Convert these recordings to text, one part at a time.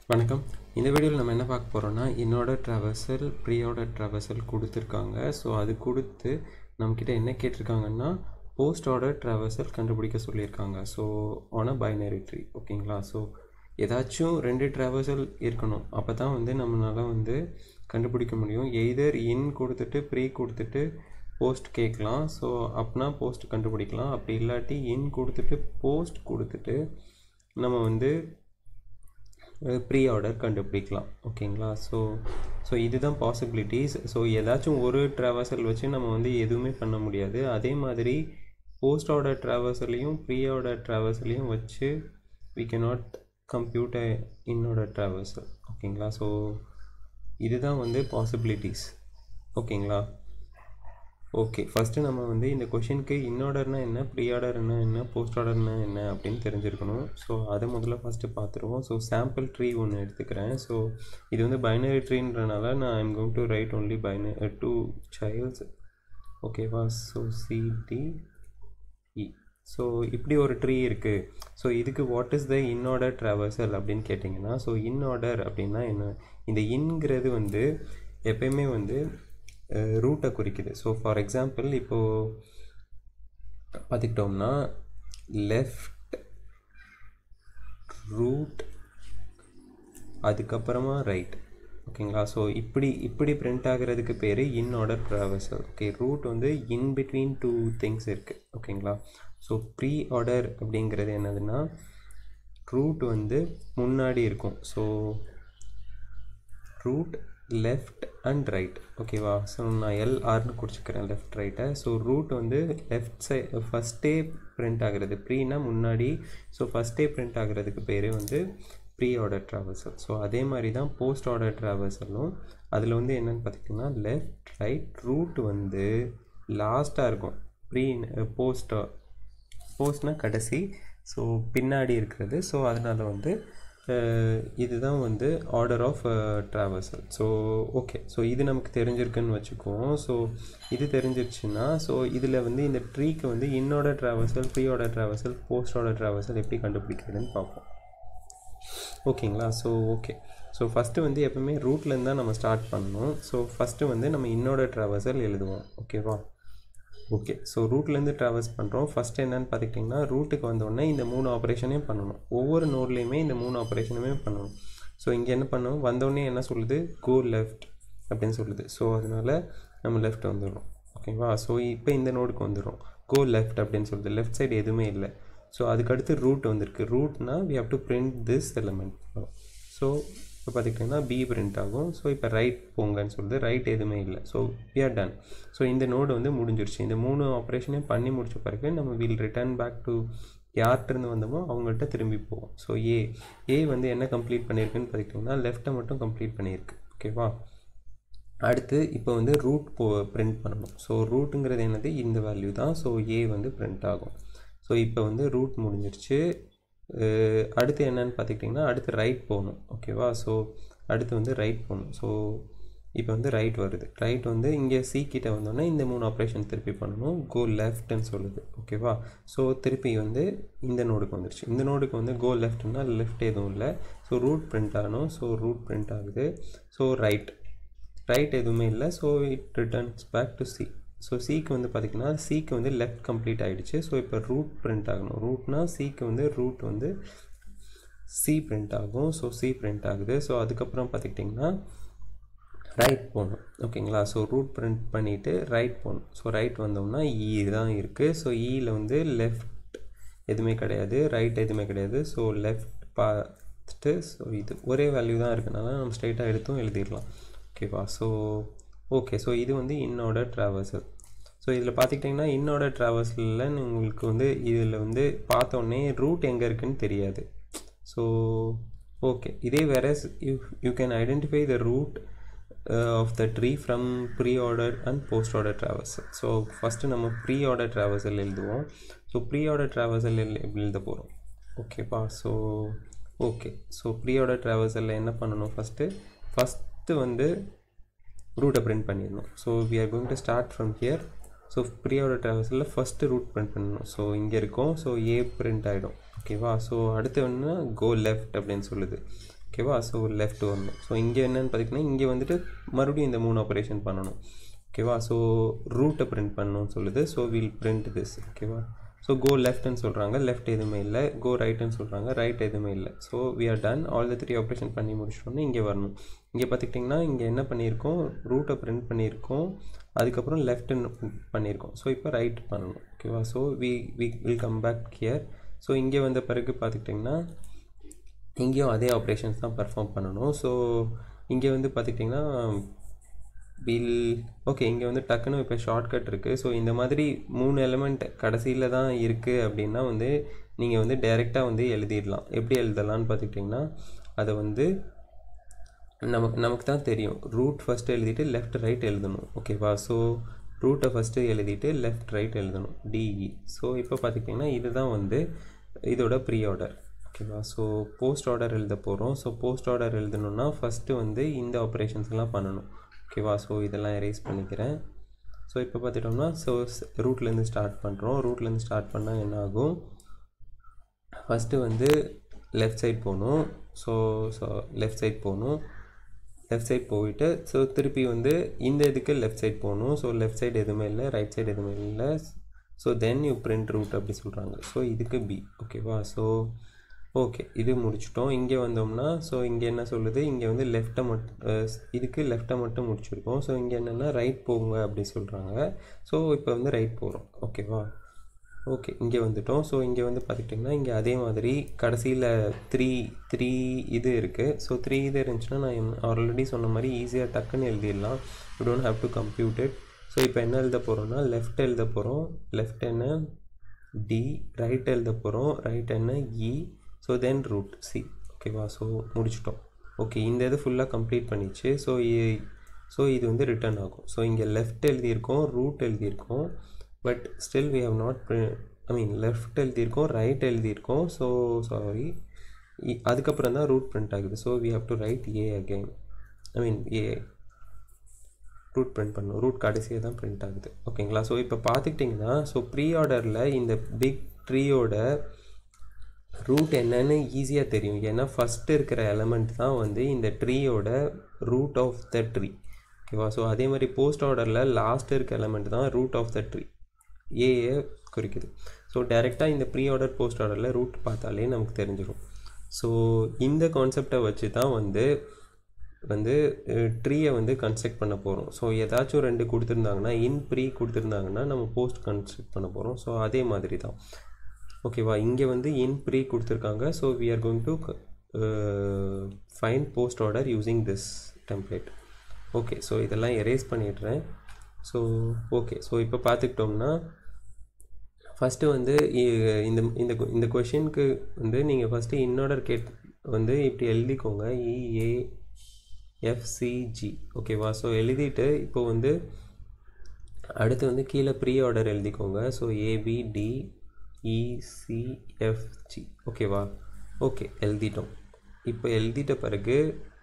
வணக்கம் இந்த வீடியோவில் நம்ம என்ன பார்க்க போகிறோம்னா என்னோட ட்ராவர்சல் ப்ரீ ஆர்டர் ட்ராவர்சல் கொடுத்துருக்காங்க ஸோ அது கொடுத்து நம்மக்கிட்ட என்ன கேட்டிருக்காங்கன்னா போஸ்ட் ஆர்டர் ட்ராவர்சல் கண்டுபிடிக்க சொல்லியிருக்காங்க so on a binary tree ஓகேங்களா ஸோ ஏதாச்சும் ரெண்டு ட்ராவர்சல் இருக்கணும் அப்போ தான் வந்து நம்மளால் வந்து கண்டுபிடிக்க முடியும் எய்தர் இன் கொடுத்துட்டு ப்ரீ கொடுத்துட்டு போஸ்ட் கேட்கலாம் ஸோ அப்படின்னா போஸ்ட் கண்டுபிடிக்கலாம் அப்படி இல்லாட்டி இன் கொடுத்துட்டு போஸ்ட் கொடுத்துட்டு நம்ம வந்து ப்ரீ ஆர்டர் கண்டுபிடிக்கலாம் ஓகேங்களா ஸோ ஸோ இதுதான் பாசிபிலிட்டிஸ் ஸோ ஏதாச்சும் ஒரு ட்ராவர்சல் வச்சு நம்ம வந்து எதுவுமே பண்ண முடியாது அதே மாதிரி போஸ்ட் ஆர்டர் ட்ராவர்சலையும் ப்ரீ ஆர்டர் ட்ராவர்சலையும் வச்சு we cannot compute inorder traversal ஓகேங்களா ஸோ இதுதான் வந்து பாசிபிலிட்டிஸ் ஓகேங்களா ஓகே ஃபஸ்ட்டு நம்ம வந்து இந்த கொஷினுக்கு இன்ஆர்டர்னா என்ன ப்ரீ ஆர்டர்னா என்ன போஸ்ட் ஆர்டர்னா என்ன அப்படின்னு தெரிஞ்சிருக்கணும் ஸோ அதை முதல்ல ஃபஸ்ட்டு பார்த்துருவோம் ஸோ சாம்பிள் ட்ரீ ஒன்று எடுத்துக்கிறேன் ஸோ இது வந்து பைனரி ட்ரீன்றனால நான் I'm going to write only பைன டூ சைல்ட்ஸ் ஓகேவா ஸோ சிடி இ ஸோ இப்படி ஒரு ட்ரீ இருக்குது ஸோ இதுக்கு what is the inorder traversal அப்படின்னு கேட்டிங்கன்னா ஸோ இன்ஆர்டர் அப்படின்னா என்ன இந்த இன்ங்கிறது வந்து எப்பயுமே வந்து ரூட்டை குறிக்குது ஸோ ஃபார் எக்ஸாம்பிள் இப்போது பார்த்துக்கிட்டோம்னா லெஃப்ட் ரூட் அதுக்கப்புறமா ரைட் ஓகேங்களா ஸோ இப்படி இப்படி பிரிண்ட் ஆகிறதுக்கு பேர் in order traversal okay root வந்து இன் பிட்வீன் டூ திங்ஸ் இருக்குது ஓகேங்களா ஸோ ப்ரீ ஆர்டர் அப்படிங்கிறது என்னதுன்னா ரூட் வந்து முன்னாடி இருக்கும் so root left and right ஓகேவா ஸோ நான் எல்ஆர்னு குடிச்சிக்கிறேன் லெஃப்ட் ரைட்டை ஸோ ரூட் வந்து லெஃப்ட் சை ஃபஸ்ட்டே பிரிண்ட் ஆகிறது ப்ரீனா முன்னாடி ஸோ ஃபஸ்ட்டே பிரிண்ட் ஆகிறதுக்கு பேர் வந்து ப்ரீ ஆர்டர் ட்ராவல்சல் ஸோ அதே மாதிரி தான் போஸ்ட் ஆர்டர் ட்ராவல்சலும் அதில் வந்து என்னென்னு பார்த்திங்கன்னா லெஃப்ட் ரைட் ரூட் வந்து லாஸ்ட்டாக இருக்கும் ப்ரீ போஸ்ட் போஸ்ட்னால் கடைசி ஸோ பின்னாடி இருக்கிறது ஸோ அதனால் வந்து இதுதான் வந்து order of traversal so okay so இது நமக்கு தெரிஞ்சிருக்குன்னு வச்சுக்குவோம் ஸோ இது தெரிஞ்சிருச்சுன்னா ஸோ இதில் வந்து இந்த ட்ரீக்கு வந்து inorder traversal pre order traversal post order traversal எப்படி கண்டுபிடிக்கிறதுன்னு பார்ப்போம் ஓகேங்களா ஸோ ஓகே ஸோ ஃபஸ்ட்டு வந்து எப்பவுமே ரூட்லேருந்து தான் நம்ம ஸ்டார்ட் பண்ணணும் ஸோ ஃபஸ்ட்டு வந்து நம்ம இன்னோட ட்ராவல்சல் எழுதுவோம் ஓகேவா ஓகே ஸோ ரூட்லேருந்து ட்ராவல்ஸ் பண்ணுறோம் ஃபஸ்ட்டு என்னென்னு பார்த்துக்கிட்டிங்கன்னா ரூட்டுக்கு வந்தோடனே இந்த மூணு ஆப்ரேஷனையும் பண்ணணும் ஒவ்வொரு நோட்லேயுமே இந்த மூணு ஆப்ரேஷனுமே பண்ணணும் ஸோ இங்கே என்ன பண்ணோம் வந்தோடனே என்ன சொல்லுது கோ லெஃப்ட் அப்படின்னு சொல்லுது ஸோ அதனால் நம்ம லெஃப்ட் வந்துடும் ஓகேவா ஸோ இப்போ இந்த நோடுக்கு வந்துடும் கோ லெஃப்ட் அப்படின்னு சொல்லுது லெஃப்ட் சைடு எதுவுமே இல்லை ஸோ அதுக்கடுத்து ரூட் வந்திருக்கு ரூட்னா we have to print this element so இப்போ பார்த்துக்கிட்டிங்கன்னா பி பிரிண்ட் ஆகும் ஸோ இப்போ ரைட் போங்கன்னு சொல்லுது ரைட் எதுவுமே இல்லை so we are done so இந்த நோடு வந்து முடிஞ்சிருச்சு இந்த மூணு ஆப்ரேஷனையும் பண்ணி முடிச்ச பிறகு நம்ம வில் ரிட்டர்ன் பேக் டு யார்கிட்டருந்து வந்தோமோ அவங்கள்ட்ட திரும்பி போவோம் ஸோ ஏ ஏ வந்து என்ன கம்ப்ளீட் பண்ணியிருக்குன்னு பார்த்துக்கிட்டிங்கன்னா லெஃப்ட்டை மட்டும் கம்ப்ளீட் பண்ணியிருக்கு ஓகேவா அடுத்து இப்போ வந்து ரூட் போ பிரிண்ட் பண்ணணும் ஸோ ரூட்டுங்கிறது என்னது இந்த வேல்யூ தான் ஸோ ஏ வந்து பிரிண்ட் ஆகும் ஸோ இப்போ வந்து ரூட் முடிஞ்சிருச்சு அடுத்து என்னன்னு பார்த்துக்கிட்டிங்கன்னா அடுத்து ரைட் போகணும் ஓகேவா ஸோ அடுத்து வந்து ரைட் போகணும் ஸோ இப்போ வந்து ரைட் வருது ரைட் வந்து இங்கே சி கிட்ட வந்தோடனே இந்த மூணு ஆப்ரேஷன் திருப்பி பண்ணணும் கோ லெஃப்ட்னு சொல்லுது ஓகேவா ஸோ திருப்பி வந்து இந்த நோடுக்கு வந்துருச்சு இந்த நோடுக்கு வந்து கோ லெஃப்ட்னா லெஃப்ட் எதுவும் இல்லை ஸோ ரூட் பிரிண்ட் ஆகணும் ஸோ ரூட் பிரிண்ட் ஆகுது ஸோ ரைட் ரைட் எதுவுமே இல்லை so it returns back to C so சிக்கு வந்து பார்த்திங்கன்னா சிக்கு வந்து லெஃப்ட் கம்ப்ளீட் ஆகிடுச்சு ஸோ இப்போ ரூட் பிரிண்ட் ஆகணும் ரூட்னா சிக்கு வந்து ரூட் வந்து சி பிரிண்ட் ஆகும் ஸோ சி பிரிண்ட் ஆகுது ஸோ அதுக்கப்புறம் பார்த்துக்கிட்டிங்கன்னா ரைட் போகணும் ஓகேங்களா ஸோ ரூட் பிரிண்ட் பண்ணிவிட்டு ரைட் போகணும் ஸோ ரைட் வந்தோம்னா இ தான் இருக்குது ஸோ இயில் வந்து லெஃப்ட் எதுவுமே கிடையாது ரைட் எதுவுமே கிடையாது ஸோ லெஃப்ட் பார்த்துட்டு ஸோ இது ஒரே வேல்யூ தான் இருக்கனால நம்ம ஸ்ட்ரைட்டாக எடுத்தும் எழுதிடலாம் ஓகேவா ஸோ ஓகே ஸோ இது வந்து இன்னோட ட்ராவல்சல் ஸோ இதில் பார்த்துக்கிட்டிங்கன்னா இன்னோட ட்ராவல்ஸில் உங்களுக்கு வந்து இதில் வந்து பார்த்தோன்னே ரூட் எங்கே இருக்குன்னு தெரியாது ஸோ ஓகே இதே வேற you you can identify the root of the tree from pre order and post order traversal so first நம்ம ப்ரீ ஆர்டர் ட்ராவல்சல் எழுதுவோம் ஸோ ப்ரீ ஆர்டர் ட்ராவல்சல் எழுத போகிறோம் ஓகேப்பா so okay so pre order ட்ராவல்சலில் என்ன பண்ணணும் ஃபஸ்ட்டு ஃபஸ்ட்டு வந்து ரூட்டை பிரிண்ட் பண்ணிடணும் so we are going to start from here so ப்ரீயோட ட்ராவல்ஸில் ஃபஸ்ட்டு ரூட் பிரிண்ட் பண்ணணும் ஸோ இங்கே இருக்கும் ஸோ ஏ பிரிண்ட் ஆகிடும் ஓகேவா ஸோ அடுத்து ஒன்று கோ லெஃப்ட் அப்படின்னு சொல்லுது ஓகேவா ஸோ லெஃப்ட் வரணும் ஸோ இங்கே என்னென்னு பார்த்தீங்கன்னா இங்கே வந்துட்டு மறுபடியும் இந்த மூணு ஆப்ரேஷன் பண்ணணும் ஓகேவா ஸோ ரூட்டை பிரிண்ட் பண்ணணும்னு சொல்லுது ஸோ வில் பிரிண்ட் திஸ் ஓகேவா ஸோ கோ லெஃப்ட்னு சொல்கிறாங்க லெஃப்ட் எதுவுமே இல்லை கோ ரைட்டுன்னு சொல்கிறாங்க ரைட் எதுவுமே இல்லை so we are done all the three operation பண்ணி முடிச்சிட்டோன்னே இங்கே வரணும் இங்கே பார்த்துக்கிட்டிங்கன்னா இங்கே என்ன பண்ணியிருக்கோம் ரூட்டை பிரிண்ட் பண்ணியிருக்கோம் அதுக்கப்புறம் லெஃப்ட்னு பண்ணியிருக்கோம் ஸோ இப்போ ரைட் பண்ணணும் ஓகேவா so we we will come back here so இங்கே வந்த பிறகு பார்த்துக்கிட்டிங்கன்னா இங்கேயும் அதே ஆப்ரேஷன்ஸ் தான் பர்ஃபார்ம் பண்ணணும் ஸோ இங்கே வந்து பார்த்துக்கிட்டிங்கன்னா வில் ஓகே இங்கே வந்து டக்குன்னு இப்போ ஷார்ட்கட் இருக்குது ஸோ இந்த மாதிரி மூணு எலிமெண்ட் கடைசியில் தான் இருக்குது அப்படின்னா வந்து நீங்கள் வந்து டைரெக்டாக வந்து எழுதிடலாம் எப்படி எழுதலாம்னு பார்த்துக்கிட்டிங்கன்னா அதை வந்து நமக்கு நமக்கு தான் தெரியும் ரூட் ஃபஸ்ட்டு எழுதிட்டு லெஃப்ட் ரைட் எழுதணும் ஓகேவா ஸோ ரூட்டை ஃபஸ்ட்டு எழுதிட்டு லெஃப்ட் ரைட் எழுதணும் டிஇ ஸோ இப்போ பார்த்துக்கிட்டிங்கன்னா இதுதான் வந்து இதோட ப்ரீ ஆர்டர் ஓகேவா ஸோ போஸ்ட் ஆர்டர் எழுத போகிறோம் ஸோ போஸ்ட் ஆர்டர் எழுதணுன்னா ஃபஸ்ட்டு வந்து இந்த ஆப்ரேஷன்ஸ்லாம் பண்ணணும் ஓகேவா ஸோ இதெல்லாம் எரேஸ் பண்ணிக்கிறேன் ஸோ இப்போ பார்த்துட்டோம்னா ஸோ ரூட்லேருந்து ஸ்டார்ட் பண்ணுறோம் ரூட்லேருந்து ஸ்டார்ட் பண்ணால் என்ன ஆகும் ஃபஸ்ட்டு வந்து லெஃப்ட் சைட் போகணும் ஸோ ஸோ லெஃப்ட் சைட் போகணும் லெஃப்ட் சைட் போயிட்டு ஸோ திருப்பி வந்து இந்த இதுக்கு லெஃப்ட் சைட் போகணும் ஸோ லெஃப்ட் சைடு எதுவுமே இல்லை ரைட் சைடு எதுவுமே இல்லை so then you print root அப்படி சொல்கிறாங்க ஸோ இதுக்கு பி ஓகேவா ஸோ ஓகே இது முடிச்சிட்டோம் இங்கே வந்தோம்னா ஸோ இங்கே என்ன சொல்லுது இங்கே வந்து லெஃப்ட்டை மட்டும் இதுக்கு லெஃப்ட்டை மட்டும் முடிச்சிருக்கோம் ஸோ இங்கே என்னென்னா ரைட் போங்க அப்படி சொல்கிறாங்க ஸோ இப்போ வந்து ரைட் போகிறோம் ஓகேவா ஓகே இங்கே வந்துட்டோம் ஸோ இங்கே வந்து பார்த்துக்கிட்டிங்கன்னா இங்கே அதே மாதிரி கடைசியில் த்ரீ த்ரீ இது இருக்குது ஸோ த்ரீ இது இருந்துச்சுன்னா நான் ஆல்ரெடி சொன்ன மாதிரி ஈஸியாக டக்குன்னு எழுதிடலாம் you don't have to compute it so இப்போ என்ன எழுத போகிறோம்னா லெஃப்ட் எழுத போகிறோம் லெஃப்ட் என்ன டி ரைட் எழுத போகிறோம் ரைட் என்ன E so then root C ஓகேவா ஸோ முடிச்சிட்டோம் ஓகே இந்த இது ஃபுல்லாக கம்ப்ளீட் பண்ணிச்சு ஸோ ஸோ இது வந்து ரிட்டர்ன் ஆகும் ஸோ இங்கே லெஃப்ட் எழுதியிருக்கோம் ரூட் எழுதியிருக்கோம் but still we have not I mean left எழுதியிருக்கோம் ரைட் எழுதியிருக்கோம் ஸோ சாரி அதுக்கப்புறம் தான் ரூட் பிரிண்ட் ஆகுது so we have to write a again I mean a root print பண்ணணும் ரூட் கடைசியாக தான் பிரிண்ட் ஆகுது ஓகேங்களா ஸோ இப்போ பார்த்துக்கிட்டிங்கன்னா ஸோ ப்ரீ ஆர்டரில் இந்த பிக் ட்ரீயோட ரூட் என்னன்னு ஈஸியாக தெரியும் ஏன்னா ஃபஸ்ட்டு இருக்கிற எலமெண்ட் தான் வந்து இந்த ட்ரீயோட ரூட் ஆஃப் த ட்ரீ ஓகேவா ஸோ அதே மாதிரி போஸ்ட் ஆர்டரில் லாஸ்ட் இருக்க எலமெண்ட் தான் ரூட் ஆஃப் த ட்ரீ ஏஏ குறிக்குது ஸோ டைரெக்டாக இந்த ப்ரீ ஆர்டர் போஸ்ட் ஆர்டரில் ரூட் பார்த்தாலே நமக்கு தெரிஞ்சிடும் ஸோ இந்த கான்செப்டை வச்சு தான் வந்து வந்து ட்ரீயை வந்து கன்ஸ்ட்ரக்ட் பண்ண போகிறோம் ஸோ ஏதாச்சும் ரெண்டு கொடுத்துருந்தாங்கன்னா இன் ப்ரீ கொடுத்துருந்தாங்கன்னா நம்ம போஸ்ட் கன்ஸ்ட்ரக்ட் பண்ண போகிறோம் ஸோ அதே மாதிரி தான் ஓகேவா இங்கே வந்து இன் ப்ரீ கொடுத்துருக்காங்க so we are going to find post order using this template okay so இதெல்லாம் எரேஸ் பண்ணிடுறேன் ஸோ ஓகே ஸோ இப்போ பார்த்துக்கிட்டோம்னா ஃபஸ்ட்டு வந்து இந்த இந்த இந்த கொஷினுக்கு வந்து நீங்கள் ஃபஸ்ட்டு இன்னோடர் கேட் வந்து இப்படி எழுதிக்கோங்க இஏ எஃப்சிஜி ஓகேவா ஸோ எழுதிட்டு இப்போ வந்து அடுத்து வந்து கீழே ப்ரீ ஆர்டர் எழுதிக்கோங்க ஸோ ஏபிடி இசிஎஃப்ஜி ஓகேவா ஓகே எழுதிட்டோம் இப்போ எழுதிட்ட பிறகு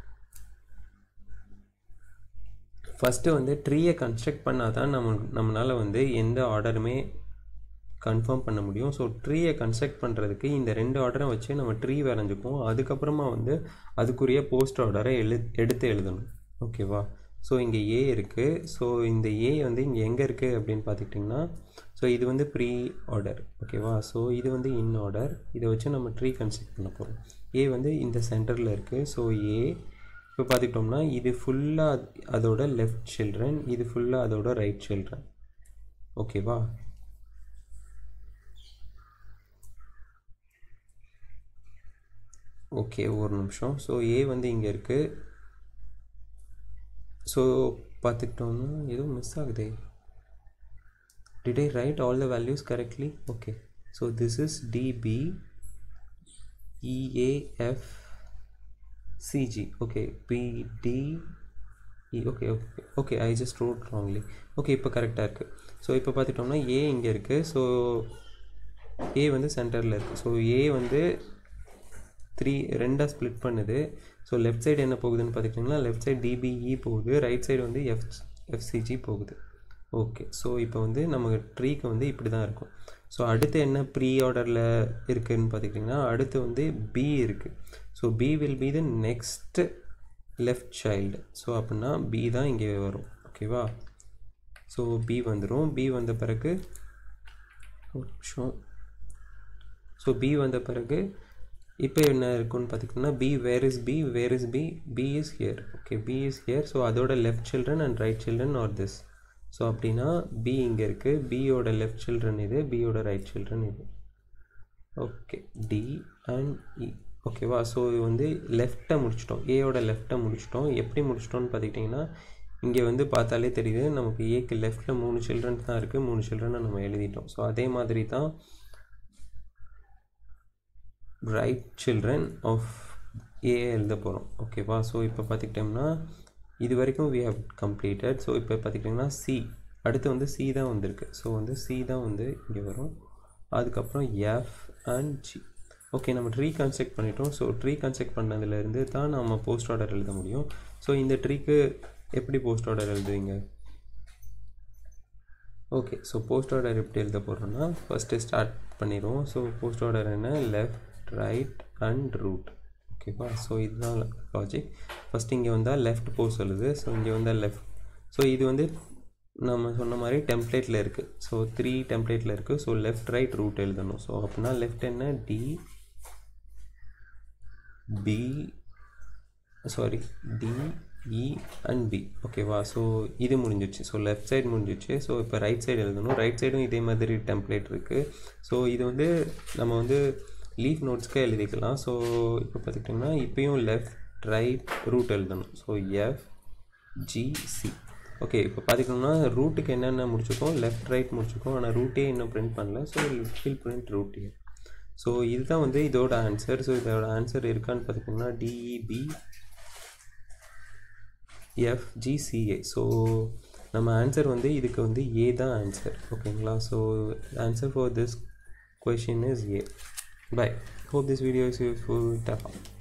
ஃபஸ்ட்டு வந்து ட்ரீயை கன்ஸ்ட்ரக்ட் பண்ணால் தான் நம்ம நம்மளால் வந்து எந்த ஆர்டருமே கன்ஃபார்ம் பண்ண முடியும் ஸோ ட்ரீயை கன்ஸ்ட்ரக்ட் பண்ணுறதுக்கு இந்த ரெண்டு ஆர்டரை வச்சு நம்ம ட்ரீ வரைஞ்சிப்போம் அதுக்கப்புறமா வந்து அதுக்குரிய போஸ்ட் ஆர்டரை எழு எடுத்து எழுதணும் ஓகேவா ஸோ இங்கே ஏ இருக்குது ஸோ இந்த ஏ வந்து இங்கே எங்கே இருக்குது அப்படின்னு பார்த்துக்கிட்டிங்கன்னா ஸோ இது வந்து ப்ரீ ஆர்டர் ஓகேவா ஸோ இது வந்து இன் ஆர்டர் இதை வச்சு நம்ம ட்ரீ கன்ஸ்ட்ரக்ட் பண்ண போகிறோம் ஏ வந்து இந்த சென்டரில் இருக்குது ஸோ ஏ இப்போ பார்த்துக்கிட்டோம்னா இது ஃபுல்லாக அதோட லெஃப்ட் சில்ட்ரன் இது ஃபுல்லாக அதோட ரைட் சில்ட்ரன் ஓகேவா ஓகே ஒரு நிமிஷம் ஸோ ஏ வந்து இங்கே இருக்குது ஸோ பார்த்துக்கிட்டோம்னா எதுவும் மிஸ் ஆகுதே did I write all the values correctly okay so this is DB EAF CG okay BD okay okay okay I just wrote wrongly okay இப்போ கரெக்டாக இருக்குது ஸோ இப்போ பார்த்துட்டோம்னா ஏ இங்கே இருக்குது ஸோ ஏ வந்து சென்டரில் இருக்குது ஸோ ஏ வந்து த்ரீ ரெண்டாக ஸ்ப்ளிட் பண்ணுது ஸோ லெஃப்ட் சைடு என்ன போகுதுன்னு பார்த்துக்கிட்டிங்கன்னா லெஃப்ட் சைடு டிபிஇ போகுது ரைட் சைடு வந்து எஃப் எஃப்சிஜி போகுது ஓகே ஸோ இப்போ வந்து நம்ம ட்ரீக்கு வந்து இப்படி தான் இருக்கும் ஸோ அடுத்து என்ன ப்ரீ ஆர்டரில் இருக்குதுன்னு பார்த்துக்கிட்டிங்கன்னா அடுத்து வந்து பி இருக்குது so B will be the next left child so அப்படின்னா பி தான் இங்கே வரும் ஓகேவா ஸோ பி வந்துடும் பி வந்த பிறகு ஒரு நிமிஷம் ஸோ பி வந்த பிறகு இப்போ என்ன இருக்குன்னு பார்த்திங்கன்னா B where is B where is B B is here okay B is here so அதோட left children and right children are this so அப்படின்னா பி இங்கே இருக்குது பியோட லெஃப்ட் சில்ட்ரன் இது பியோட ரைட் சில்ட்ரன் இது ஓகே டி அண்ட் இ ஓகேவா so இது வந்து லெஃப்ட்டை முடிச்சிட்டோம் ஏயோட லெஃப்ட்டை முடிச்சிட்டோம் எப்படி முடிச்சிட்டோம்னு பார்த்துக்கிட்டிங்கன்னா இங்கே வந்து பார்த்தாலே தெரியுது நமக்கு ஏக்கு லெஃப்ட்டில் மூணு சில்ட்ரன் தான் இருக்குது மூணு சில்ட்ரனை நம்ம எழுதிட்டோம் ஸோ அதே மாதிரி தான் ரைட் சில்ட்ரன் ஆஃப் ஏ எழுத போகிறோம் ஓகேவா ஸோ இப்போ பார்த்துக்கிட்டோம்னா இது வரைக்கும் வி ஹவ் கம்ப்ளீட்டட் ஸோ இப்போ பார்த்துக்கிட்டிங்கன்னா சி அடுத்து வந்து சி தான் வந்திருக்கு ஸோ வந்து சி தான் வந்து இங்கே வரும் அதுக்கப்புறம் எஃப் அண்ட் ஜி ஓகே நம்ம ட்ரீ கன்ஸ்ட்ரக்ட் பண்ணிட்டோம் ஸோ ட்ரீ கன்ஸ்ட்ரக்ட் பண்ணதுலேருந்து தான் நம்ம போஸ்ட் ஆர்டர் எழுத முடியும் ஸோ இந்த ட்ரீக்கு எப்படி போஸ்ட் ஆர்டர் எழுதுவீங்க ஓகே ஸோ போஸ்ட் ஆர்டர் எப்படி எழுத போகிறோம்னா ஃபஸ்ட்டு ஸ்டார்ட் பண்ணிடுவோம் ஸோ போஸ்ட் ஆர்டர் என்ன லெஃப்ட் ரைட் அண்ட் ரூட் ஓகேவா ஸோ இதுதான் லாஜிக் ஃபஸ்ட் இங்கே வந்தால் லெஃப்ட் போஸ்ட் எழுது ஸோ இங்கே வந்தால் லெஃப்ட் ஸோ இது வந்து நம்ம சொன்ன மாதிரி டெம்ப்ளேட்டில் இருக்குது ஸோ த்ரீ டெம்ப்ளேட்டில் இருக்குது ஸோ லெஃப்ட் ரைட் ரூட் எழுதணும் ஸோ அப்படின்னா லெஃப்ட் என்ன D B sorry D E and B ஓகேவா ஸோ இது முடிஞ்சிச்சு ஸோ லெஃப்ட் சைடு முடிஞ்சிச்சு ஸோ இப்போ ரைட் சைடு எழுதணும் ரைட் சைடும் இதே மாதிரி டெம்ப்ளேட் இருக்குது ஸோ இது வந்து நம்ம வந்து லீஃப் நோட்ஸ்க்கு எழுதிக்கலாம் ஸோ இப்போ பார்த்துக்கிட்டிங்கன்னா இப்போயும் லெஃப்ட் ரைட் ரூட் எழுதணும் ஸோ எஃப் ஜிசி ஓகே இப்போ பார்த்துக்கிட்டோம்னா ரூட்டுக்கு என்னென்ன முடிச்சிருக்கோம் லெஃப்ட் ரைட் முடிச்சிருக்கோம் ஆனால் ரூட்டே இன்னும் பிரிண்ட் பண்ணல so will print root here so இதுதான் வந்து இதோட ஆன்சர் ஸோ இதோட ஆன்சர் இருக்கான்னு பார்த்துக்கிட்டிங்கன்னா டிஇபி எஃப்ஜிசிஏ ஸோ நம்ம ஆன்சர் வந்து இதுக்கு வந்து ஏ தான் ஆன்சர் ஓகேங்களா so answer for this question is A bye hope this video is useful tap